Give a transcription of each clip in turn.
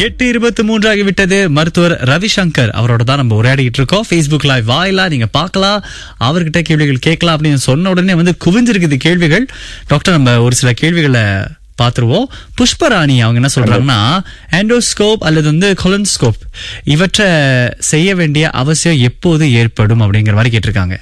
எட்டு இருபத்தி மூன்று ஆகிவிட்டது மருத்துவர் ரவிசங்கர் அவரோட தான் நம்ம உரையாடிட்டு இருக்கோம் Facebook லைவ் வாயிலா நீங்க பார்க்கலாம் அவர்கிட்ட கேள்விகள் கேட்கலாம் அப்படின்னு சொன்ன உடனே வந்து குவிஞ்சிருக்குது கேள்விகள் டாக்டர் நம்ம ஒரு சில கேள்விகளை பார்த்துருவோம் புஷ்பராணி அவங்க என்ன சொல்றாங்கன்னா எண்டோஸ்கோப் அல்லது வந்து கொலன்ஸ்கோப் இவற்றை செய்ய வேண்டிய அவசியம் எப்போது ஏற்படும் அப்படிங்கிற மாதிரி கேட்டிருக்காங்க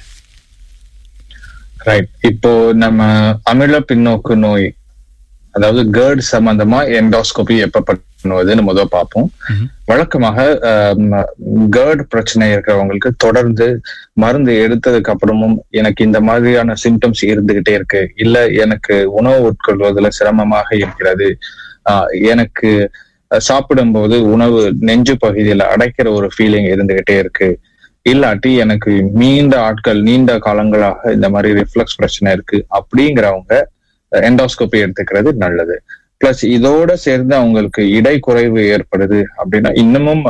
ரைட் இப்போ நம்ம அமில பின்னோக்கு நோய் அதாவது கேர்ட் சம்பந்தமா எண்டோஸ்கோபி எப்ப பண்ணுவதுன்னு முதல் பார்ப்போம் வழக்கமாக கேர்ட் பிரச்சனை இருக்கிறவங்களுக்கு தொடர்ந்து மருந்து எடுத்ததுக்கு அப்புறமும் எனக்கு இந்த மாதிரியான சிம்டம்ஸ் இருந்துகிட்டே இருக்கு இல்ல எனக்கு உணவு உட்கொள்வதில் சிரமமாக இருக்கிறது ஆஹ் எனக்கு சாப்பிடும்போது உணவு நெஞ்சு பகுதியில அடைக்கிற ஒரு ஃபீலிங் இருந்துகிட்டே இருக்கு இல்லாட்டி எனக்கு நீண்ட ஆட்கள் நீண்ட காலங்களாக இந்த மாதிரி ரிஃப்ளக்ஸ் பிரச்சனை இருக்கு அப்படிங்கிறவங்க எண்டோஸ்கோபி எடுத்துக்கிறது நல்லது பிளஸ் இதோட சேர்ந்து அவங்களுக்கு இடை குறைவு ஏற்படுது அப்படின்னா இன்னமும்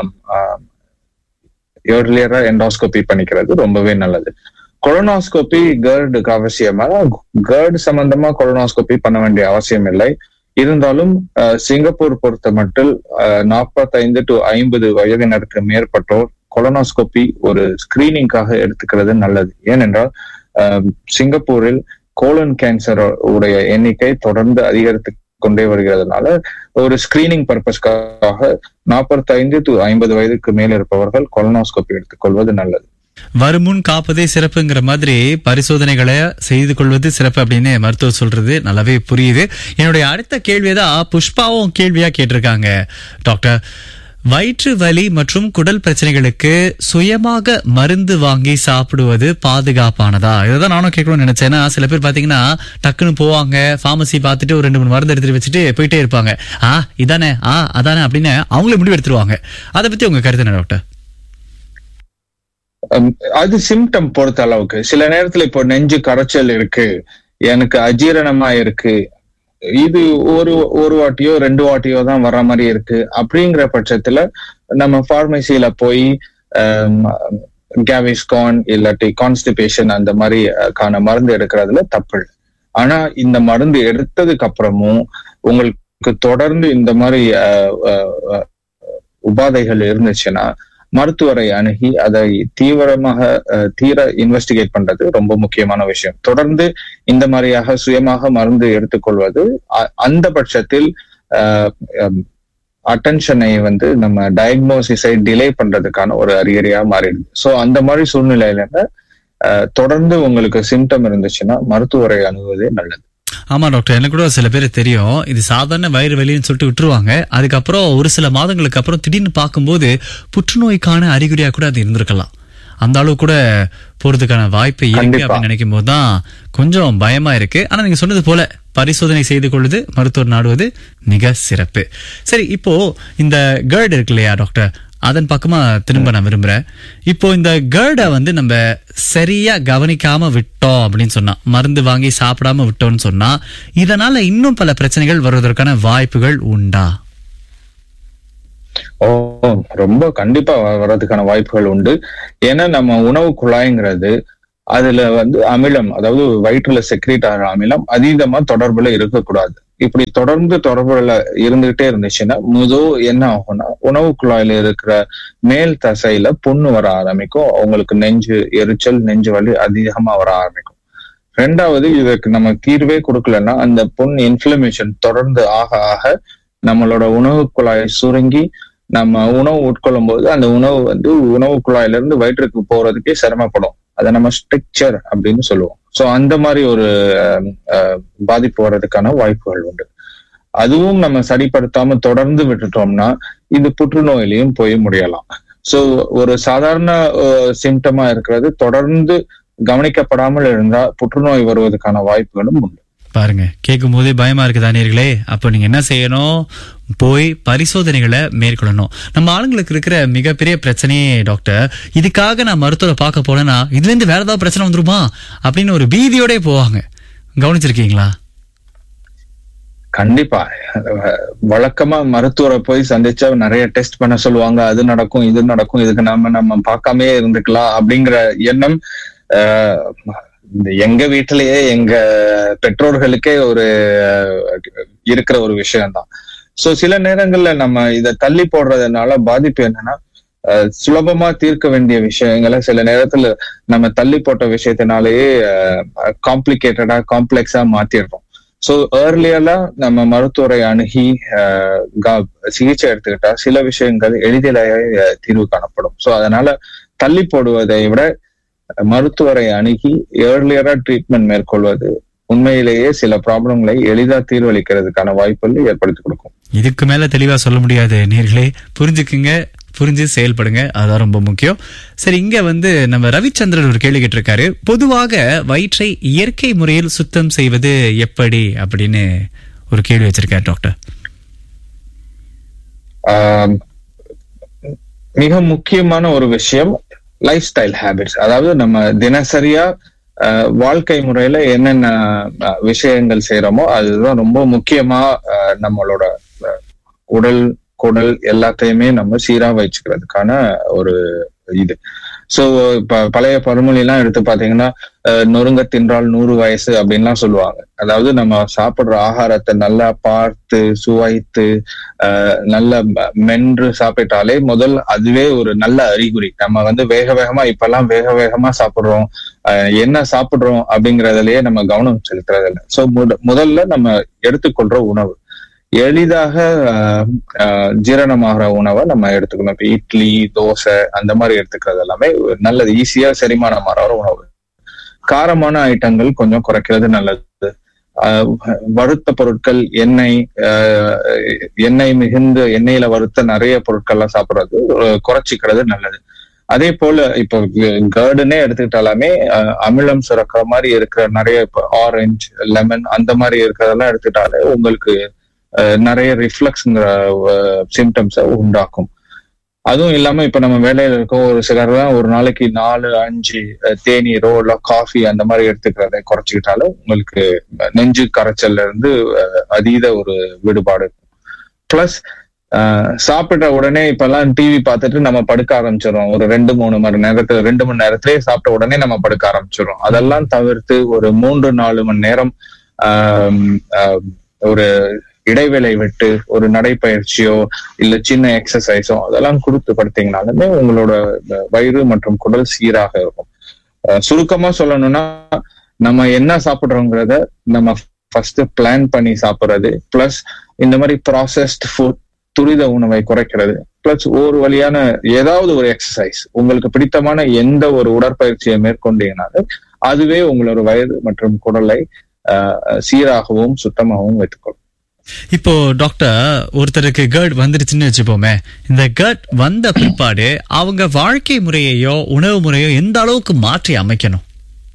ஏர்லியரா எண்டோஸ்கோபி பண்ணிக்கிறது ரொம்பவே நல்லது கொலோனாஸ்கோபி கேர்டுக்கு அவசியமா கேர்டு சம்பந்தமா கொலோனாஸ்கோபி பண்ண வேண்டிய அவசியம் இல்லை இருந்தாலும் சிங்கப்பூர் பொறுத்த மட்டும் நாற்பத்தைந்து டு ஐம்பது வயதினருக்கு மேற்பட்டோர் கொலோனாஸ்கோபி ஒரு ஸ்கிரீனிங்காக எடுத்துக்கிறது நல்லது ஏனென்றால் சிங்கப்பூரில் கோலன் கேன்சர் உடைய எண்ணிக்கை தொடர்ந்து அதிகரித்து கொண்டே வருகிறதுனால ஒரு ஸ்கிரீனிங் பர்பஸ்க்காக நாற்பத்தைந்து டு ஐம்பது வயதுக்கு மேல் இருப்பவர்கள் கொலோனாஸ்கோபி எடுத்துக்கொள்வது நல்லது வருமுன் காப்பதே சிறப்புங்கிற மாதிரி பரிசோதனைகளை செய்து கொள்வது சிறப்பு அப்படின்னு மருத்துவர் சொல்றது நல்லாவே புரியுது என்னுடைய அடுத்த கேள்விதான் புஷ்பாவும் கேள்வியா கேட்டிருக்காங்க டாக்டர் வயிற்று வலி மற்றும் குடல் பிரச்சனைகளுக்கு சுயமாக மருந்து வாங்கி சாப்பிடுவது பாதுகாப்பானதா இதான் நானும் கேட்கணும்னு நினைச்சேன் சில பேர் பாத்தீங்கன்னா டக்குன்னு போவாங்க பார்மசி பார்த்துட்டு ஒரு ரெண்டு மூணு மருந்து எடுத்துட்டு வச்சுட்டு போயிட்டே இருப்பாங்க ஆ இதானே ஆ அதானே அப்படின்னு அவங்களே முடிவு எடுத்துருவாங்க அதை பத்தி உங்க கருத்து என்ன டாக்டர் அது சிம்டம் பொறுத்த அளவுக்கு சில நேரத்துல இப்போ நெஞ்சு கரைச்சல் இருக்கு எனக்கு அஜீரணமா இருக்கு இது ஒரு ஒரு வாட்டியோ ரெண்டு வாட்டியோ தான் வர்ற மாதிரி இருக்கு அப்படிங்கிற பட்சத்துல நம்ம பார்மசியில போய் கேவிஸ்கான் இல்லாட்டி கான்ஸ்டிபேஷன் அந்த மாதிரி கான மருந்து எடுக்கிறதுல தப்பு ஆனா இந்த மருந்து எடுத்ததுக்கு அப்புறமும் உங்களுக்கு தொடர்ந்து இந்த மாதிரி உபாதைகள் இருந்துச்சுன்னா மருத்துவரை அணுகி அதை தீவிரமாக தீர இன்வெஸ்டிகேட் பண்றது ரொம்ப முக்கியமான விஷயம் தொடர்ந்து இந்த மாதிரியாக சுயமாக மருந்து எடுத்துக்கொள்வது அந்த பட்சத்தில் அட்டென்ஷனை வந்து நம்ம டயக்னோசிஸை டிலே பண்றதுக்கான ஒரு அறிகுறியா மாறிடுது ஸோ அந்த மாதிரி சூழ்நிலையில தொடர்ந்து உங்களுக்கு சிம்டம் இருந்துச்சுன்னா மருத்துவரை அணுகுவதே நல்லது ஆமா டாக்டர் எனக்கு கூட சில பேர் தெரியும் இது சாதாரண வயிறு வலின்னு சொல்லிட்டு விட்டுருவாங்க அதுக்கப்புறம் ஒரு சில மாதங்களுக்கு அப்புறம் திடீர்னு பார்க்கும்போது புற்றுநோய்க்கான அறிகுறியா கூட அது இருந்திருக்கலாம் அந்த அளவு கூட போறதுக்கான வாய்ப்பு இருக்கு அப்படின்னு நினைக்கும் போதுதான் கொஞ்சம் பயமா இருக்கு ஆனா நீங்க சொன்னது போல பரிசோதனை செய்து கொள்வது மருத்துவர் நாடுவது மிக சிறப்பு சரி இப்போ இந்த கேர்டு இருக்கு இல்லையா டாக்டர் அதன் பக்கமா திரும்ப நான் விரும்புறேன் இப்போ இந்த கேர்டை வந்து நம்ம சரியா கவனிக்காம விட்டோம் அப்படின்னு சொன்னா மருந்து வாங்கி சாப்பிடாம விட்டோம்னு சொன்னா இதனால இன்னும் பல பிரச்சனைகள் வருவதற்கான வாய்ப்புகள் உண்டா ஓ ரொம்ப கண்டிப்பா வர்றதுக்கான வாய்ப்புகள் உண்டு ஏன்னா நம்ம உணவு குழாய்ங்கிறது அதுல வந்து அமிலம் அதாவது வயிற்றுல செக்ரேட் ஆகிற அமிலம் அதீதமா தொடர்புல இருக்கக்கூடாது இப்படி தொடர்ந்து தொடர்புல இருந்துகிட்டே இருந்துச்சுன்னா முதல் என்ன ஆகும்னா உணவு குழாயில இருக்கிற மேல் தசையில புண்ணு வர ஆரம்பிக்கும் அவங்களுக்கு நெஞ்சு எரிச்சல் நெஞ்சு வலி அதிகமா வர ஆரம்பிக்கும் ரெண்டாவது இதுக்கு நம்ம தீர்வே கொடுக்கலன்னா அந்த புண் இன்ஃபிளமேஷன் தொடர்ந்து ஆக ஆக நம்மளோட உணவு குழாயை சுருங்கி நம்ம உணவு உட்கொள்ளும் போது அந்த உணவு வந்து உணவு குழாயில இருந்து வயிற்றுக்கு போறதுக்கே சிரமப்படும் அதை நம்ம ஸ்ட்ரக்சர் அப்படின்னு சொல்லுவோம் ஸோ அந்த மாதிரி ஒரு பாதிப்பு வர்றதுக்கான வாய்ப்புகள் உண்டு அதுவும் நம்ம சரிப்படுத்தாம தொடர்ந்து விட்டுட்டோம்னா இது புற்றுநோயிலையும் போய் முடியலாம் ஸோ ஒரு சாதாரண சிம்டமா இருக்கிறது தொடர்ந்து கவனிக்கப்படாமல் இருந்தா புற்றுநோய் வருவதற்கான வாய்ப்புகளும் உண்டு பாருங்க கேட்கும் போதே பயமா இருக்கு தானியர்களே அப்ப நீங்க என்ன செய்யணும் போய் பரிசோதனைகளை மேற்கொள்ளணும் நம்ம ஆளுங்களுக்கு இருக்கிற மிகப்பெரிய பிரச்சனையே டாக்டர் இதுக்காக நான் மருத்துவரை பார்க்க போனேன்னா இதுல இருந்து வேற ஏதாவது பிரச்சனை வந்துருமா அப்படின்னு ஒரு பீதியோட போவாங்க கவனிச்சிருக்கீங்களா கண்டிப்பா வழக்கமா மருத்துவரை போய் சந்திச்சா நிறைய டெஸ்ட் பண்ண சொல்லுவாங்க அது நடக்கும் இது நடக்கும் இதுக்கு நம்ம நம்ம பார்க்காமே இருந்துக்கலாம் அப்படிங்கிற எண்ணம் இந்த எங்க வீட்டிலேயே எங்க பெற்றோர்களுக்கே ஒரு இருக்கிற ஒரு விஷயம்தான் சோ சில நேரங்கள்ல நம்ம இதை தள்ளி போடுறதுனால பாதிப்பு என்னன்னா அஹ், சுலபமா தீர்க்க வேண்டிய விஷயங்களை சில நேரத்துல நம்ம தள்ளி போட்ட விஷயத்தினாலேயே காம்ப்ளிகேட்டடா காம்ப்ளெக்ஸா மாத்திடுறோம் சோ ஏர்லியரா நம்ம மருத்துவரை அணுகி அஹ், கா- சிகிச்சை எடுத்துக்கிட்டா சில விஷயங்கள் எளிதிலேயே அஹ், தீர்வு காணப்படும் சோ அதனால தள்ளி போடுவதை விட மருத்துவரை அணுகி ஏர்லியரா ட்ரீட்மெண்ட் மேற்கொள்வது உண்மையிலேயே சில ப்ராப்ளங்களை எளிதா தீர்வளிக்கிறதுக்கான வாய்ப்புகள் ஏற்படுத்தி கொடுக்கும் இதுக்கு மேல தெளிவா சொல்ல முடியாது நேர்களே புரிஞ்சுக்குங்க புரிஞ்சு செயல்படுங்க அதுதான் ரொம்ப முக்கியம் சரி இங்க வந்து நம்ம ரவிச்சந்திரன் ஒரு கேள்வி கேட்டிருக்காரு பொதுவாக வயிற்றை இயற்கை முறையில் சுத்தம் செய்வது எப்படி அப்படின்னு ஒரு கேள்வி வச்சிருக்காரு டாக்டர் ஆம், மிக முக்கியமான ஒரு விஷயம் லைஃப் ஸ்டைல் ஹேபிட்ஸ் அதாவது நம்ம தினசரியா அஹ், வாழ்க்கை முறையில என்னென்ன அஹ், விஷயங்கள் செய்யறோமோ அதுதான் ரொம்ப முக்கியமா அஹ், நம்மளோட அஹ், உடல் குடல் எல்லாத்தையுமே நம்ம சீரா வச்சுக்கிறதுக்கான ஒரு இது சோ இப்ப பழைய பழமொழி எல்லாம் எடுத்து பாத்தீங்கன்னா அஹ், நொறுங்க தின்றால் நூறு வயசு அப்படின்லாம் சொல்லுவாங்க அதாவது நம்ம சாப்பிடுற ஆகாரத்தை நல்லா பார்த்து சுவைத்து அஹ், நல்ல ம- மென்று சாப்பிட்டாலே முதல் அதுவே ஒரு நல்ல அறிகுறி நம்ம வந்து வேக வேகமா இப்பெல்லாம் வேக வேகமா சாப்பிடுறோம் அஹ், என்ன சாப்பிடுறோம் அப்படிங்கறதுலயே நம்ம கவனம் செலுத்துறது இல்லை சோ முதல்ல நம்ம எடுத்துக்கொள்ற உணவு எளிதாக அஹ், அஹ், ஜீரணமாகிற உணவை நம்ம எடுத்துக்கணும் இப்ப இட்லி தோசை அந்த மாதிரி எடுத்துக்கிறது எல்லாமே ஒரு நல்லது ஈஸியா செரிமானம் ஆகிற உணவு காரமான ஐட்டங்கள் கொஞ்சம் குறைக்கிறது நல்லது அஹ், வறுத்த பொருட்கள் எண்ணெய் அஹ், எண்ணெய் மிகுந்த எண்ணெயில வறுத்த நிறைய பொருட்கள்லாம் சாப்பிடுறது அஹ், குறைச்சிக்கிறது நல்லது அதே போல இப்போ கேர்டுனே எடுத்துக்கிட்டாலுமே அஹ், அமிலம் சுரக்கிற மாதிரி இருக்கிற நிறைய இப்போ ஆரஞ்சு லெமன் அந்த மாதிரி இருக்கிறதெல்லாம் எடுத்துக்கிட்டாலே உங்களுக்கு அஹ், நிறைய ரிஃப்ளக்ஸ்ங்கிற சிம்டம்ஸை உண்டாக்கும் அதுவும் இல்லாம இப்ப நம்ம வேலையில இருக்கோம் ஒரு சிலர் தான் ஒரு நாளைக்கு நாலு அஞ்சு அஹ், தேநீரோ இல்ல காஃபி அந்த மாதிரி எடுத்துக்கிறதை குறைச்சிக்கிட்டாலும் உங்களுக்கு நெஞ்சு கரைச்சல்ல இருந்து அஹ், அதீத ஒரு விடுபாடு இருக்கும் பிளஸ் சாப்பிட்ட உடனே இப்பெல்லாம் டிவி பார்த்துட்டு நம்ம படுக்க ஆரம்பிச்சிடறோம் ஒரு ரெண்டு மூணு மணி நேரத்துல ரெண்டு மணி நேரத்திலேயே சாப்பிட்ட உடனே நம்ம படுக்க ஆரம்பிச்சிடறோம் அதெல்லாம் தவிர்த்து ஒரு மூன்று நாலு மணி நேரம் ஆம், ஆம், ஒரு இடைவேளை விட்டு ஒரு நடைப்பயிற்சியோ இல்ல சின்ன எக்ஸசைஸோ அதெல்லாம் கொடுத்து படுத்தீங்கனாலுமே உங்களோட வயிறு மற்றும் குடல் சீராக இருக்கும் அஹ் சுருக்கமா சொல்லணும்னா நம்ம என்ன சாப்பிடுறோங்கிறத நம்ம ஃபர்ஸ்ட் பிளான் பண்ணி சாப்பிடுறது பிளஸ் இந்த மாதிரி ப்ராசஸ்ட் ஃபுட் துரித உணவை குறைக்கிறது பிளஸ் ஒரு வழியான ஏதாவது ஒரு எக்ஸசைஸ் உங்களுக்கு பிடித்தமான எந்த ஒரு உடற்பயிற்சியை மேற்கொண்டீங்கனாலும் அதுவே உங்களோட வயிறு மற்றும் குடலை அஹ், சீராகவும் சுத்தமாகவும் வைத்துக்கொள்ளும் இப்போ டாக்டர் ஒருத்தருக்கு கேர்ட் வந்துருச்சுன்னு வச்சுப்போமே இந்த கேர்ட் வந்த பிற்பாடு அவங்க வாழ்க்கை முறையையோ உணவு முறையோ எந்த அளவுக்கு மாற்றி அமைக்கணும்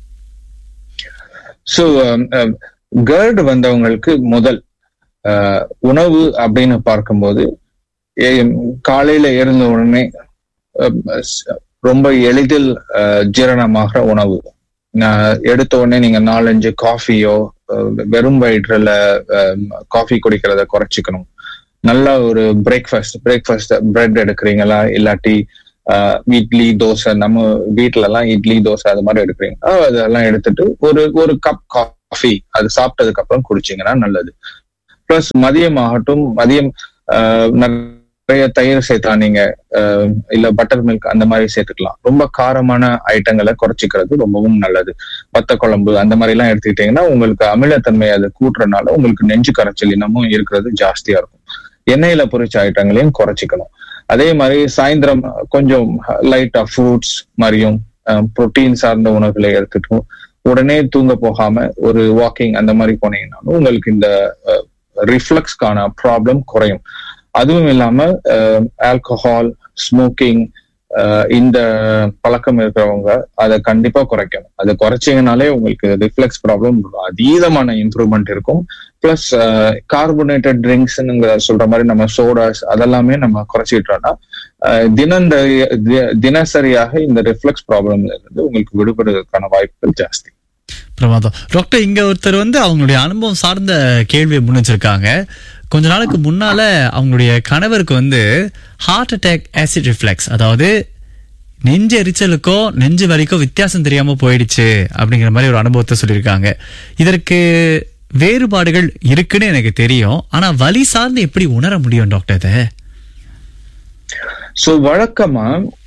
ஸோ கேர்டு வந்தவங்களுக்கு முதல் அஹ், உணவு அப்படின்னு பார்க்கும்போது ஏ- காலையில எழுந்த உடனே அஹ், ஸ்- ரொம்ப எளிதில் அஹ், ஜீரணமாகிற உணவு நான் எடுத்த உடனே நீங்க நாலஞ்சு காஃபியோ வெறும் வயிற்றுல காஃபி குடிக்கிறத குறைச்சிக்கணும் நல்ல ஒரு பிரேக்ஃபாஸ்ட் பிரேக்ஃபாஸ்ட் பிரெட் எடுக்கிறீங்களா இல்லாட்டி ஆஹ் இட்லி தோசை நம்ம வீட்ல எல்லாம் இட்லி தோசை அது மாதிரி எடுக்கிறீங்க ஆஹ் அதெல்லாம் எடுத்துட்டு ஒரு ஒரு கப் காஃபி அது சாப்பிட்டதுக்கு அப்புறம் குடிச்சீங்கன்னா நல்லது பிளஸ் மதியம் ஆகட்டும் மதியம் ஆஹ் நிறைய தயிர் சேர்த்தலாம் நீங்க ஆஹ் இல்ல பட்டர் மில்க் அந்த மாதிரி சேர்த்துக்கலாம் ரொம்ப காரமான ஐட்டங்களை குறைச்சிக்கிறது ரொம்பவும் நல்லது வத்த குழம்பு அந்த மாதிரி எல்லாம் எடுத்துக்கிட்டீங்கன்னா உங்களுக்கு அமிலத்தன்மை அதை கூட்டுறதுனால உங்களுக்கு நெஞ்சு கரைச்சல் இன்னமும் இருக்கிறது ஜாஸ்தியா இருக்கும் எண்ணெயில பொரிச்ச ஐட்டங்களையும் குறைச்சிக்கணும் அதே மாதிரி சாயந்தரம் கொஞ்சம் லைட்டா ஃப்ரூட்ஸ் மாதிரியும் புரோட்டீன் சார்ந்த உணவுகளை எடுத்துட்டும் உடனே தூங்க போகாம ஒரு வாக்கிங் அந்த மாதிரி போனீங்கன்னாலும் உங்களுக்கு இந்த ரிஃப்ளக்ஸ்க்கான ப்ராப்ளம் குறையும் அதுவும் இல்லாம ஆல்கஹால் ஸ்மோக்கிங் இந்த பழக்கம் இருக்கிறவங்க அதை கண்டிப்பா குறைக்கணும் அதை குறைச்சிங்கனாலே உங்களுக்கு ரிஃப்ளெக்ஸ் ப்ராப்ளம் அதீதமான இம்ப்ரூவ்மெண்ட் இருக்கும் பிளஸ் கார்போனேட்டட் ட்ரிங்க்ஸ்ங்கிற சொல்ற மாதிரி நம்ம சோடாஸ் அதெல்லாமே நம்ம குறைச்சிட்டோம்னா தினம் தினசரியாக இந்த ரிஃப்ளெக்ஸ் ப்ராப்ளம்ல இருந்து உங்களுக்கு விடுபடுவதற்கான வாய்ப்புகள் ஜாஸ்தி பிரமாதம் டாக்டர் இங்க ஒருத்தர் வந்து அவங்களுடைய அனுபவம் சார்ந்த கேள்வியை முன்னிச்சிருக்காங்க கொஞ்ச நாளுக்கு முன்னால அவங்களுடைய கணவருக்கு வந்து ஹார்ட் அட்டாக் ஆசிட் ரிஃப்ளெக்ஸ் அதாவது நெஞ்சு எரிச்சலுக்கோ நெஞ்சு வலிக்கோ வித்தியாசம் தெரியாம போயிடுச்சு அப்படிங்கிற மாதிரி ஒரு அனுபவத்தை சொல்லியிருக்காங்க இதற்கு வேறுபாடுகள் இருக்குன்னு எனக்கு தெரியும் ஆனா வலி சார்ந்து எப்படி உணர முடியும் டாக்டர் இதை சோ வழக்கமா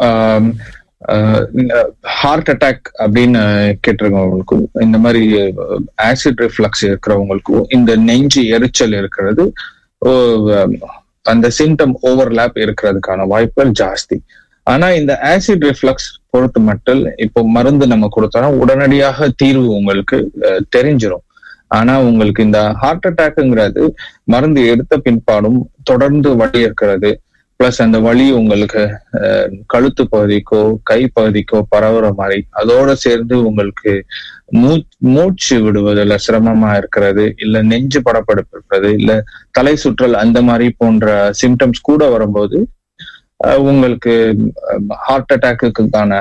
ஹார்ட் அட்டாக் அப்படின்னு கேட்டிருக்கவங்களுக்கும் இந்த மாதிரி ஆசிட் ரிஃப்ளக்ஸ் இருக்கிறவங்களுக்கும் இந்த நெஞ்சு எரிச்சல் இருக்கிறது ஓ, அஹ், அந்த சிம்டம் ஓவர்லாப் இருக்கிறதுக்கான வாய்ப்புகள் ஜாஸ்தி ஆனா இந்த ஆசிட் ரிஃப்ளக்ஸ் பொறுத்து மட்டும் இப்போ மருந்து நம்ம கொடுத்தோம்னா உடனடியாக தீர்வு உங்களுக்கு அஹ், தெரிஞ்சிரும் ஆனா உங்களுக்கு இந்த ஹார்ட் அட்டாக்ங்கிறது மருந்து எடுத்த பின்பாடும் தொடர்ந்து வலி இருக்கிறது பிளஸ் அந்த வலி உங்களுக்கு அஹ், கழுத்து பகுதிக்கோ கை பகுதிக்கோ பரவுற மாதிரி அதோட சேர்ந்து உங்களுக்கு மூ மூச்சு விடுவதில் சிரமமா இருக்கிறது இல்ல நெஞ்சு படப்படுப்பு இருக்கிறது இல்ல தலை சுற்றல் அந்த மாதிரி போன்ற சிம்டம்ஸ் கூட வரும்போது அஹ், உங்களுக்கு ஹார்ட் அட்டாக்குக்கான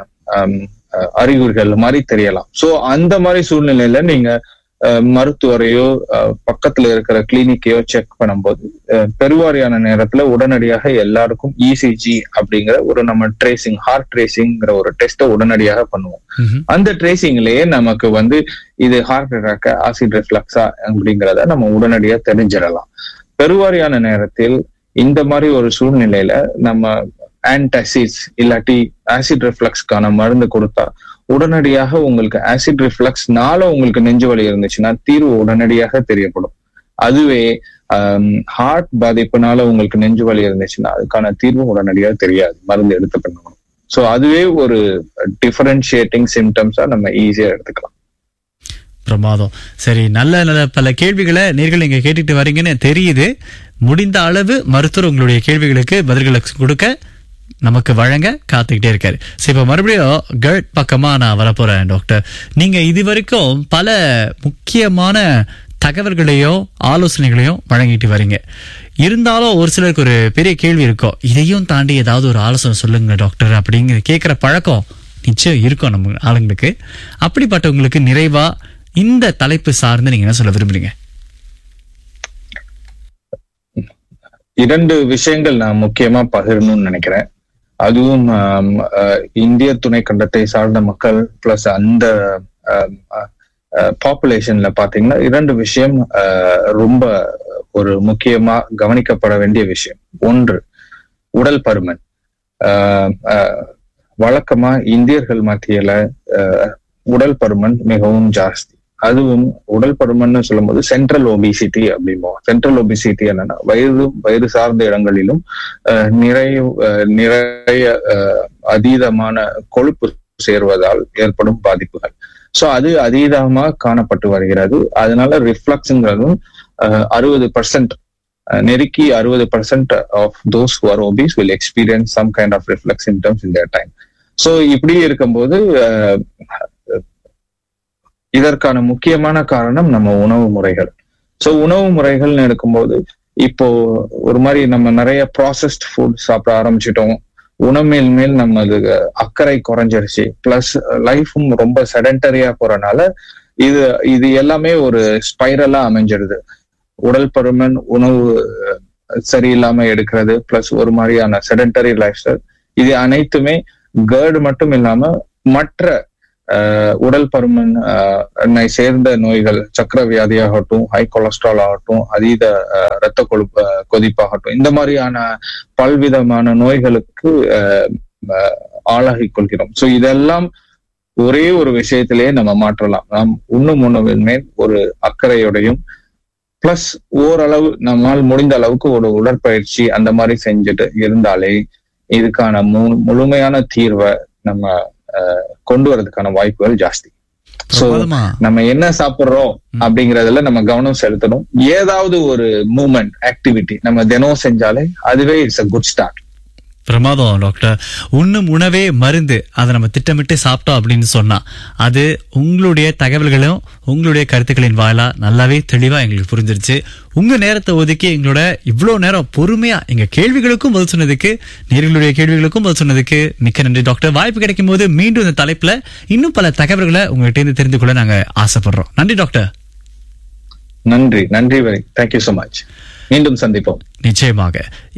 அறிகுறிகள் மாதிரி தெரியலாம் சோ அந்த மாதிரி சூழ்நிலையில நீங்க அஹ், மருத்துவரையோ அஹ், பக்கத்துல இருக்கிற கிளினிக்கையோ செக் பண்ணும்போது அஹ், பெருவாரியான நேரத்துல உடனடியாக எல்லாருக்கும் இசிஜி அப்படிங்கிற ஒரு நம்ம ட்ரேசிங் ஹார்ட் ட்ரேசிங்கிற ஒரு டெஸ்ட்டை உடனடியாக பண்ணுவோம் ம்ஹும். அந்த ட்ரேசிங்லயே நமக்கு வந்து இது ஹார்ட் அட்டாக் ஆசிட் ரிஃப்ளக்ஸா அப்படிங்கிறத நம்ம உடனடியா தெரிஞ்சிடலாம் பெருவாரியான நேரத்தில் இந்த மாதிரி ஒரு சூழ்நிலையில நம்ம ஆன்டாசிட்ஸ் இல்லாட்டி ஆசிட் ரிஃப்ளக்ஸ்க்கான மருந்து கொடுத்தா உடனடியாக உங்களுக்கு ஆசிட் ரிஃப்ளக்ஸ்னால உங்களுக்கு நெஞ்சு வலி இருந்துச்சுன்னா தீர்வு உடனடியாக தெரியப்படும் அதுவே ஹார்ட் பாதிப்புனால உங்களுக்கு நெஞ்சு வலி இருந்துச்சுன்னா அதுக்கான தீர்வு உடனடியாக தெரியாது மருந்து எடுத்த பண்ணணும் சோ அதுவே ஒரு டிஃபரன்ஷியேட்டிங் சிம்டம்ஸா நம்ம ஈஸியா எடுத்துக்கலாம் பிரமாதம் சரி நல்ல நல்ல பல கேள்விகளை நேர்கள் நீங்க கேட்டுட்டு வரீங்கன்னு தெரியுது முடிந்த அளவு மருத்துவர் உங்களுடைய கேள்விகளுக்கு பதில்களை கொடுக்க நமக்கு வழங்க காத்துக்கிட்டே இருக்காரு சரி இப்ப மறுபடியும் கர்ட் பக்கமா நான் வரப்போறேன் டாக்டர் நீங்க இது வரைக்கும் பல முக்கியமான தகவல்களையும் ஆலோசனைகளையும் வழங்கிட்டு வரீங்க இருந்தாலும் ஒரு சிலருக்கு ஒரு பெரிய கேள்வி இருக்கும் இதையும் தாண்டி ஏதாவது ஒரு ஆலோசனை சொல்லுங்க டாக்டர் அப்படிங்கிற கேட்கிற பழக்கம் நிச்சயம் இருக்கும் நம்ம ஆளுங்களுக்கு அப்படிப்பட்டவங்களுக்கு நிறைவா இந்த தலைப்பு சார்ந்து நீங்க என்ன சொல்ல விரும்புறீங்க இரண்டு விஷயங்கள் நான் முக்கியமா பகிரணும்னு நினைக்கிறேன் அதுவும் ஆம், அஹ், இந்திய துணை கண்டத்தை சார்ந்த மக்கள் பிளஸ் அந்த பாப்புலேஷன்ல பாத்தீங்கன்னா இரண்டு விஷயம் அஹ், ரொம்ப ஒரு முக்கியமா கவனிக்கப்பட வேண்டிய விஷயம் ஒன்று உடல் பருமன் ஆஹ், ஆஹ், வழக்கமா இந்தியர்கள் மத்தியில ஆஹ், உடல் பருமன் மிகவும் ஜாஸ்தி அதுவும் உடல் பருமன்னு சொல்லும்போது சென்ட்ரல் ஒபிசிட்டி அப்படிம்போம் சென்ட்ரல் ஒபிசிட்டி என்னன்னா வயது வயது சார்ந்த இடங்களிலும் ஆஹ், நிறைய ஆஹ், நிறைய ஆஹ், அதீதமான கொழுப்பு சேர்வதால் ஏற்படும் பாதிப்புகள் சோ அது அதீதமா காணப்பட்டு வருகிறது அதனால ரிஃப்ளக்ஸ்ங்கிறதும் அறுபது பர்சன்ட் நெருக்கி அறுபது percent of those who are obese will experience some kind of reflux symptoms in their time so இப்படி இருக்கும்போது அஹ், இதற்கான முக்கியமான காரணம் நம்ம உணவு முறைகள் ஸோ உணவு முறைகள்னு எடுக்கும்போது இப்போ ஒரு மாதிரி நம்ம நிறைய ப்ராசஸ்ட் ஃபுட் சாப்பிட ஆரம்பிச்சிட்டோம் உணமேல் மேல் நம்ம அது அக்கறை குறைஞ்சிருச்சு பிளஸ் லைஃபும் ரொம்ப செடன்டரியா போறனால இது இது எல்லாமே ஒரு ஸ்பைரலா அமைஞ்சிடுது உடல் பருமன் உணவு அஹ், சரியில்லாம எடுக்கிறது பிளஸ் ஒரு மாதிரியான செடன்டரி லைஃப் ஸ்டைல் இது அனைத்துமே கேர்டு மட்டும் இல்லாம மற்ற அஹ், உடல் பருமன் அஹ், என்னை சேர்ந்த நோய்கள் சக்கர வியாதியாகட்டும் ஹை கொலஸ்ட்ரால் ஆகட்டும் அதீத அஹ், இரத்த கொழுப்பு அஹ், கொதிப்பாகட்டும் இந்த மாதிரியான பல்விதமான நோய்களுக்கு அஹ், அஹ், ஆளாகிக் கொள்கிறோம் ஸோ இதெல்லாம் ஒரே ஒரு விஷயத்திலேயே நம்ம மாற்றலாம் நாம் உண்ணும் உணவின் மேல் ஒரு அக்கறையோடையும் பிளஸ் ஓரளவு நம்மால் முடிந்த அளவுக்கு ஒரு உடற்பயிற்சி அந்த மாதிரி செஞ்சுட்டு இருந்தாலே இதுக்கான மு- முழுமையான தீர்வை நம்ம அஹ், கொண்டு வரதுக்கான வாய்ப்புகள் ஜாஸ்தி சோ பிரமாதமா நம்ம என்ன சாப்பிடுறோம் அப்படிங்கறதுல நம்ம கவனம் செலுத்தணும் ஏதாவது ஒரு மூமெண்ட் ஆக்டிவிட்டி நம்ம தினம் செஞ்சாலே அதுவே இட்ஸ் அ குட் ஸ்டார்ட் பிரமாதம் டாக்டர் உண்ணும் உணவே மருந்து அதை நம்ம திட்டமிட்டு சாப்பிட்டோம் அப்படின்னு சொன்னா அது உங்களுடைய தகவல்களும் உங்களுடைய கருத்துக்களின் வாயிலா நல்லாவே தெளிவா எங்களுக்கு புரிஞ்சிருச்சு உங்க நேரத்தை ஒதுக்கி எங்களோட இவ்வளவு நேரம் பொறுமையா எங்க கேள்விகளுக்கும் பதில் சொன்னதுக்கு நேர்களுடைய கேள்விகளுக்கும் பதில் சொன்னதுக்கு மிக்க நன்றி டாக்டர் வாய்ப்பு கிடைக்கும் போது மீண்டும் இந்த தலைப்புல இன்னும் பல தகவல்களை உங்கள்கிட்ட இருந்து தெரிந்து கொள்ள நாங்க ஆசைப்படுறோம் நன்றி டாக்டர் நன்றி நன்றி வரை தேங்க்யூ so மச் மீண்டும் சந்திப்போம் நிச்சயமாக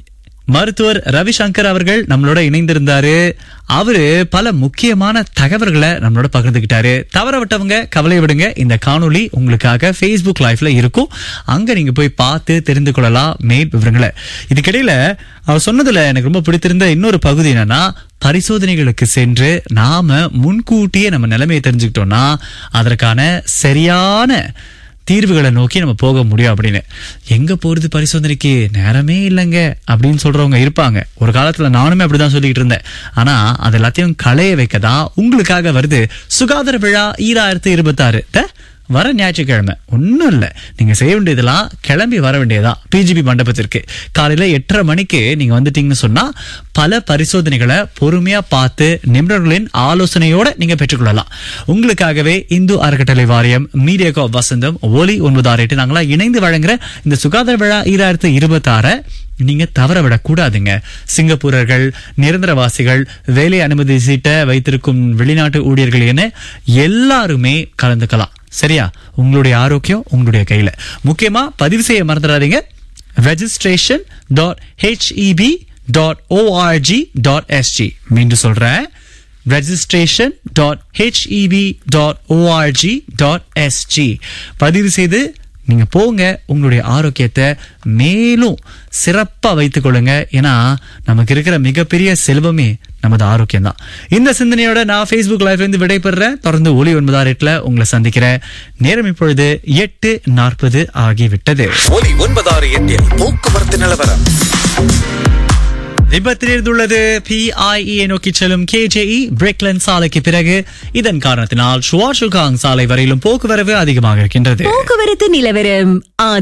மருத்துவர் ரவிசங்கர் அவர்கள் நம்மளோட இணைந்திருந்தாரு அவரு பல முக்கியமான தகவல்களை நம்மளோட பகிர்ந்துகிட்டாரு தவற விட்டவங்க கவலை விடுங்க இந்த காணொளி உங்களுக்காக Facebook லைவ்ல இருக்கும் அங்க நீங்க போய் பார்த்து தெரிந்து கொள்ளலாம் மேல் விவரங்களை இதுக்கிடையில அவர் சொன்னதுல எனக்கு ரொம்ப பிடித்திருந்த இன்னொரு பகுதி என்னன்னா பரிசோதனைகளுக்கு சென்று நாம முன்கூட்டியே நம்ம நிலைமையை தெரிஞ்சுக்கிட்டோம்னா அதற்கான சரியான தீர்வுகளை நோக்கி நம்ம போக முடியும் அப்படின்னு எங்க போறது பரிசோதனைக்கு நேரமே இல்லைங்க அப்படின்னு சொல்றவங்க இருப்பாங்க ஒரு காலத்துல நானுமே அப்படிதான் சொல்லிட்டு இருந்தேன் ஆனா அது எல்லாத்தையும் களைய வைக்கதான் உங்களுக்காக வருது சுகாதார விழா ஈராயிரத்தி இருபத்தாறு வர ஞாயிற்றுக்கிழமை ஒன்றும் இல்லை நீங்க செய்ய வேண்டியதெல்லாம் கிளம்பி வர வேண்டியதா பிஜிபி மண்டபத்திற்கு காலையில எட்டரை மணிக்கு நீங்க வந்துட்டீங்கன்னு சொன்னா பல பரிசோதனைகளை பொறுமையா பார்த்து நிபுணர்களின் ஆலோசனையோட நீங்க பெற்றுக்கொள்ளலாம் உங்களுக்காகவே இந்து அறக்கட்டளை வாரியம் மீடியா வசந்தம் ஒலி ஒன்பது ஆறு எட்டு நாங்களா இணைந்து வழங்குற இந்த சுகாதார விழா ஈராயிரத்து இருபத்தாறு நீங்க தவற விடக்கூடாதுங்க சிங்கப்பூரர்கள் நிரந்தரவாசிகள் வேலை அனுமதி சீட்டை வைத்திருக்கும் வெளிநாட்டு ஊழியர்கள் என எல்லாருமே கலந்துக்கலாம் சரியா உங்களுடைய ஆரோக்கியம் உங்களுடைய கையில முக்கியமா பதிவு செய்ய மறந்துடாதீங்க registration dot HEP dot ORG dot SG மீண்டும் சொல்றேன் registration dot HEP dot ORG dot SG பதிவு செய்து நீங்க போங்க உங்களுடைய ஆரோக்கியத்தை மேலும் சிறப்பா வைத்துக் கொள்ளுங்க ஏன்னா நமக்கு இருக்கிற மிகப்பெரிய செல்வமே நமது ஆரோக்கியம் தான் இந்த சிந்தனையோட நான் Facebook லைவ்ல இருந்து விடைபெறேன் தொடர்ந்து ஒளி ஒன்பதாறு எட்டுல உங்களை சந்திக்கிறேன் நேரம் இப்பொழுது எட்டு நாற்பது ஆகிவிட்டது ஒலி ஒன்பதாறு எட்டில் போக்குவரத்து நிலவரம் விபத்தில் இருந்துள்ளது பிஐஇ நோக்கி செல்லும் கேஜேஇ பிரேக்லன் சாலைக்கு பிறகு இதன் காரணத்தினால் ஷுவாஷுகாங் சாலை வரையிலும் போக்குவரவு அதிகமாக இருக்கின்றது போக்குவரத்து நிலவரம்